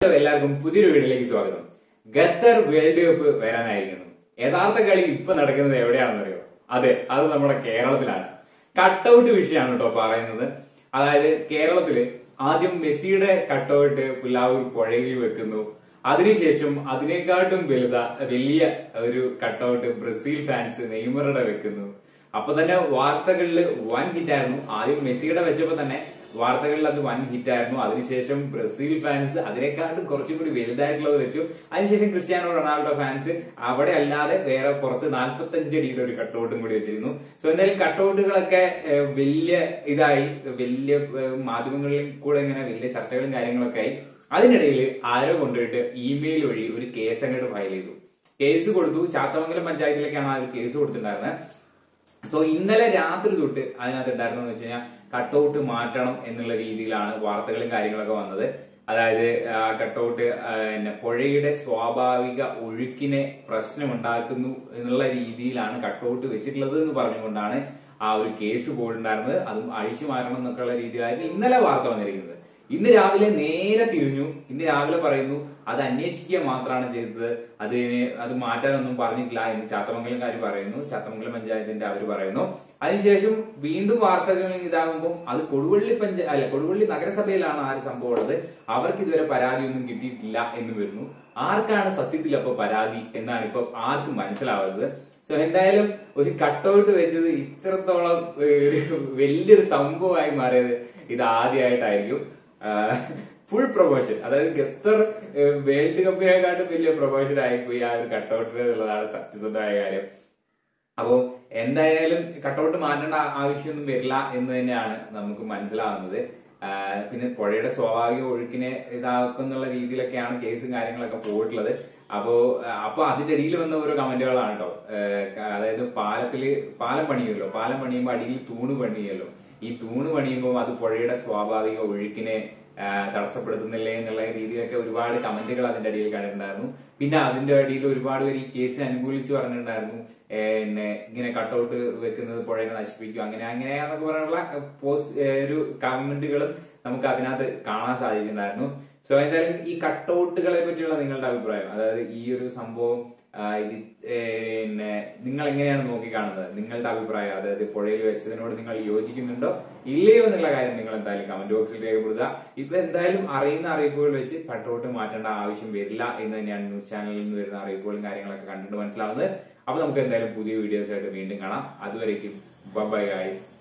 എല്ലാവർക്കും പുതിയൊരു വീഡിയോയിലേക്ക് സ്വാഗതം ഖത്തർ വേൾഡ് കപ്പ് വരാനായിരിക്കുന്നു യഥാർത്ഥ കളി ഇപ്പൊ നടക്കുന്നത് എവിടെയാണെന്നറിയോ അതെ അത് നമ്മുടെ കേരളത്തിലാണ് കട്ടൗട്ട് വിഷയമാണ് കേട്ടോ പറയുന്നത് അതായത് കേരളത്തില് ആദ്യം മെസ്സിയുടെ കട്ടൗട്ട് പുല്ലാവൂർ പുഴയിൽ വെക്കുന്നു അതിനുശേഷം അതിനേക്കാട്ടും വലുത വലിയ ഒരു കട്ടൗട്ട് ബ്രസീൽ ഫാൻസ് നെയ്മറുടെ വെക്കുന്നു അപ്പൊ തന്നെ വാർത്തകളിൽ വൻ ഹിറ്റായിരുന്നു ആദ്യം മെസ്സിയുടെ വെച്ചപ്പോ തന്നെ വാർത്തകളിൽ അത് വൻ ഹിറ്റായിരുന്നു അതിനുശേഷം ബ്രസീൽ ഫാൻസ് അതിനെക്കാട്ടും കുറച്ചും കൂടി വലുതായിട്ടുള്ളത് വെച്ചു അതിനുശേഷം ക്രിസ്ത്യാനോ റൊണാൾഡോ ഫാൻസ് അവിടെ അല്ലാതെ വേറെ പുറത്ത് നാൽപ്പത്തഞ്ച് അടിയുടെ ഒരു കട്ടൗട്ടും കൂടി വെച്ചിരുന്നു സോ എന്തായാലും കട്ടൗട്ടുകളൊക്കെ ഏഹ്, വലിയ ഇതായി വലിയ ഏഹ്, മാധ്യമങ്ങളിൽ കൂടെ ഇങ്ങനെ വലിയ ചർച്ചകളും കാര്യങ്ങളൊക്കെ ആയി അതിനിടയിൽ ആരോ കൊണ്ടുപോയിട്ട് ഇമെയിൽ വഴി ഒരു കേസ് അങ്ങോട്ട് ഫയൽ ചെയ്തു കേസ് കൊടുത്തു ചാത്തമംഗലം പഞ്ചായത്തിലേക്കാണ് ആ ഒരു കേസ് കൊടുത്തിട്ടുണ്ടായിരുന്നത് സോ ഇന്നലെ രാത്രി തൊട്ട് അതിനകത്ത് ഉണ്ടായിരുന്നെന്ന് വെച്ച് കഴിഞ്ഞാൽ കട്ടൗട്ട് മാറ്റണം എന്നുള്ള രീതിയിലാണ് വാർത്തകളും കാര്യങ്ങളൊക്കെ വന്നത് അതായത് കട്ടൗട്ട് പിന്നെ പുഴയുടെ സ്വാഭാവിക ഒഴുക്കിനെ പ്രശ്നമുണ്ടാക്കുന്നു എന്നുള്ള രീതിയിലാണ് കട്ടൗട്ട് വെച്ചിട്ടുള്ളത് എന്ന് പറഞ്ഞുകൊണ്ടാണ് ആ ഒരു കേസ് പോയിട്ടുണ്ടായിരുന്നത് അതും അഴിച്ചു മാറ്റണം എന്നൊക്കെയുള്ള രീതിയിലായിരുന്നു ഇന്നലെ വാർത്ത വന്നിരിക്കുന്നത് ഇന്ന് രാവിലെ നേരെ തിരിഞ്ഞു ഇന്ന് രാവിലെ പറയുന്നു അത് അന്വേഷിക്കുക മാത്രമാണ് ചെയ്തത് അതിന് അത് മാറ്റാനൊന്നും പറഞ്ഞിട്ടില്ല എന്ന് ചാത്തമംഗലം കാര്യം പറയുന്നു ചാത്തമംഗലം പഞ്ചായത്തിന്റെ അവർ പറയുന്നു അതിനുശേഷം വീണ്ടും വാർത്തകൾ ഇതാകുമ്പോൾ അത് കൊടുവള്ളി പഞ്ചായത്ത് അല്ല കൊടുവള്ളി നഗരസഭയിലാണ് ആ ഒരു സംഭവം ഉള്ളത് അവർക്ക് ഇതുവരെ പരാതിയൊന്നും കിട്ടിയിട്ടില്ല എന്ന് വരുന്നു ആർക്കാണ് സത്യത്തിൽ അപ്പൊ പരാതി എന്നാണ് ഇപ്പൊ ആർക്കും മനസ്സിലാവുന്നത് സോ എന്തായാലും ഒരു കട്ടൗട്ട് വെച്ചത് ഇത്രത്തോളം ഏഹ്, ഒരു വലിയൊരു സംഭവമായി മാറിയത് ഇത് ആദ്യമായിട്ടായിരിക്കും ഫുൾ പ്രൊമോഷൻ അതായത് ഖത്തർ ഏഹ്, വേൾഡ് കപ്പിനെക്കാട്ടും വലിയ പ്രൊമോഷൻ ആയിപ്പോയി ആ ഒരു കട്ടൗട്ടിന് എന്നുള്ളതാണ് സത്യസന്ധമായ കാര്യം അപ്പോ എന്തായാലും കട്ടൗട്ട് മാറ്റേണ്ട ആവശ്യമൊന്നും വരില്ല എന്ന് തന്നെയാണ് നമുക്ക് മനസ്സിലാവുന്നത് ആ, പിന്നെ പുഴയുടെ സ്വാഭാവിക ഒഴുക്കിനെ ഇതാക്കുന്നുള്ള രീതിയിലൊക്കെയാണ് കേസും കാര്യങ്ങളൊക്കെ പോയിട്ടുള്ളത് അപ്പോ ആ, അപ്പൊ അതിന്റെ ഇടയിൽ വന്ന ഓരോ കമന്റുകളാണ് കേട്ടോ അതായത് പാലത്തില് പാലം പണിയുമല്ലോ പാലം പണിയുമ്പോൾ അടിയിൽ തൂണ് പണിയുമല്ലോ ഈ തൂണ് പണിയുമ്പോൾ അത് പുഴയുടെ സ്വാഭാവിക ഒഴുക്കിനെ ആ, തടസ്സപ്പെടുത്തുന്നില്ലേ എന്നുള്ള രീതിയിലൊക്കെ ഒരുപാട് കമന്റുകൾ അതിന്റെ അടിയിൽ കണ്ടിട്ടുണ്ടായിരുന്നു പിന്നെ അതിന്റെ അടിയിൽ ഒരുപാട് പേര് ഈ കേസിനെ അനുകൂലിച്ച് പറഞ്ഞിട്ടുണ്ടായിരുന്നു ഏ, പിന്നെ ഇങ്ങനെ കട്ടൗട്ട് വെക്കുന്നത് പുഴയെ നശിപ്പിക്കും അങ്ങനെ അങ്ങനെ എന്നൊക്കെ പറയാനുള്ള പോസ്റ്റ് ഏ, ഒരു കമന്റുകളും നമുക്ക് അതിനകത്ത് കാണാൻ സാധിച്ചിട്ടുണ്ടായിരുന്നു സോ എന്തായാലും ഈ കട്ടൗട്ടുകളെ പറ്റിയുള്ള നിങ്ങളുടെ അഭിപ്രായം അതായത് ഈ ഒരു സംഭവം ആ, ഇത് ഏ, പിന്നെ നിങ്ങൾ എങ്ങനെയാണ് നോക്കിക്കാണുന്നത് നിങ്ങളുടെ അഭിപ്രായം അതായത് പുഴയിൽ വെച്ചതിനോട് നിങ്ങൾ യോജിക്കുന്നുണ്ടോ ഇല്ലയോ എന്നുള്ള കാര്യം നിങ്ങൾ എന്തായാലും കമന്റ് ബോക്സിൽ രേഖപ്പെടുത്തുക ഇപ്പൊ എന്തായാലും അറിയുന്ന അറിയിപ്പുകൾ വെച്ച് കട്ടൗട്ട് മാറ്റേണ്ട ആവശ്യം വരില്ല എന്ന് തന്നെയാണ് ന്യൂസ് ചാനലിൽ നിന്ന് വരുന്ന അറിയിപ്പുകളും കാര്യങ്ങളൊക്കെ കണ്ടിട്ട് മനസ്സിലാവുന്നത് അപ്പൊ നമുക്ക് എന്തായാലും പുതിയ വീഡിയോസ് ആയിട്ട് വീണ്ടും കാണാം അതുവരേക്കും ബൈ ഗൈസ്